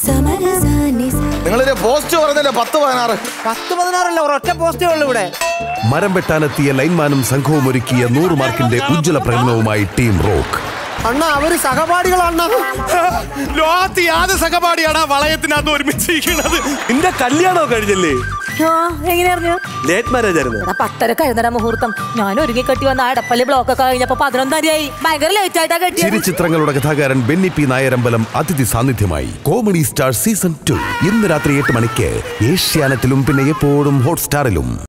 നിങ്ങളൊരു പോസ്റ്റ് പറഞ്ഞല്ലേ പത്ത് പതിനാറ് പത്ത് പതിനാറല്ല ഒരൊറ്റ പോസ്റ്റേ ഉള്ളൂ ഇവിടെ മരം വെട്ടാനെത്തിയ ലൈൻമാനും സംഘവും ഒരുക്കിയ നൂറ് മാർക്കിന്റെ ഉജ്ജ്വല പ്രകടനവുമായി ടീം റോക്ക് അണ്ണ അവര് സഹപാഠികളാണ് ലോകത്ത് യാതൊരു സഹപാഠിയാണ് ആ വളയത്തിനകത്ത് ഒരുമിച്ചിരിക്കുന്നത് നിന്റെ കല്യാണമോ കഴിഞ്ഞല്ലേ എങ്ങനെയായിരുന്നു ലേറ്റ് മാരേജ് ആയിരുന്നു എടാ പത്തരക്കായിരുന്നടാ മുഹൂർത്തം ഞാൻ ഒരുങ്ങി കെട്ടി വന്ന അടപ്പള്ളി ബ്ലോക്ക് ഒക്കെ കഴിഞ്ഞപ്പോ പതിനൊന്നരയായി ഭയങ്കര ലേറ്റ് ആയിട്ടാ കെട്ടിയത് ചിരിച്ചിത്രങ്ങളുടെ കഥാകാരൻ ബെന്നി പി നായരമ്പലം അതിഥി സാന്നിധ്യമായി കോമഡി സ്റ്റാർ സീസൺ ടു ഇന്ന് രാത്രി എട്ട് മണിക്ക് ഏഷ്യാനെറ്റിലും പിന്നെ എപ്പോഴും ഹോട്ട്സ്റ്റാറിലും